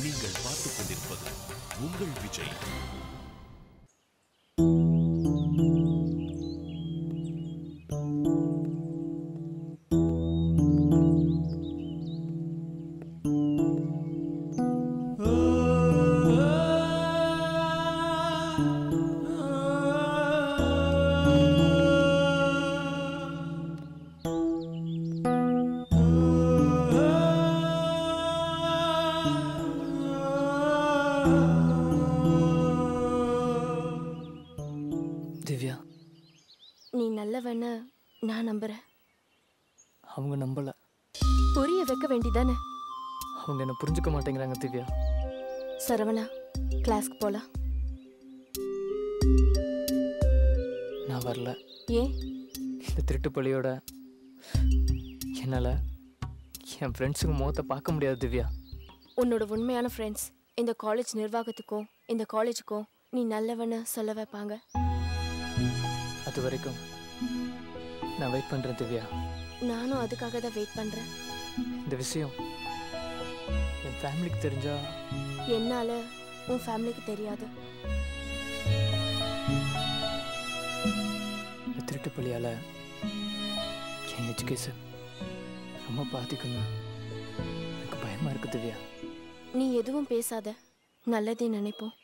நீங்கள் பார்த்துக் கொண்டிருப்பது உங்கள் விஜய் திவ்யா நீ நல்லவன்னு நான் நம்புறேன் அவங்க நம்பல புரிய வைக்க வேண்டிதானே அவங்க என்ன புரிஞ்சுக்க மாட்டேங்கிறாங்க திவ்யா சரவணா கிளாஸ்க்கு போலாம் நான் வரல ஏன் இந்த திருட்டு பள்ளியோட என்னால் என் ஃப்ரெண்ட்ஸுக்கு முகத்தை பார்க்க முடியாது திவ்யா உன்னோட உண்மையான ஃப்ரெண்ட்ஸ் இந்த காலேஜ் நிர்வாகத்துக்கும் இந்த காலேஜுக்கும் நீ நல்லவன்னு சொல்ல வைப்பாங்க அது வரைக்கும் நான் வெயிட் பண்ணுறேன் திவ்யா நானும் அதுக்காக தான் வெயிட் பண்றேன் இந்த விஷயம் என் ஃபேமிலிக்கு தெரிஞ்சா என்னால உன் ஃபேமிலிக்கு தெரியாது இந்த திருட்டு பள்ளியால் என் எஜுகேஷன் ரொம்ப பாதிக்குங்க எனக்கு பயமாக இருக்கு திவ்யா நீ எதுவும் பேசாத நல்லதே நினைப்போம்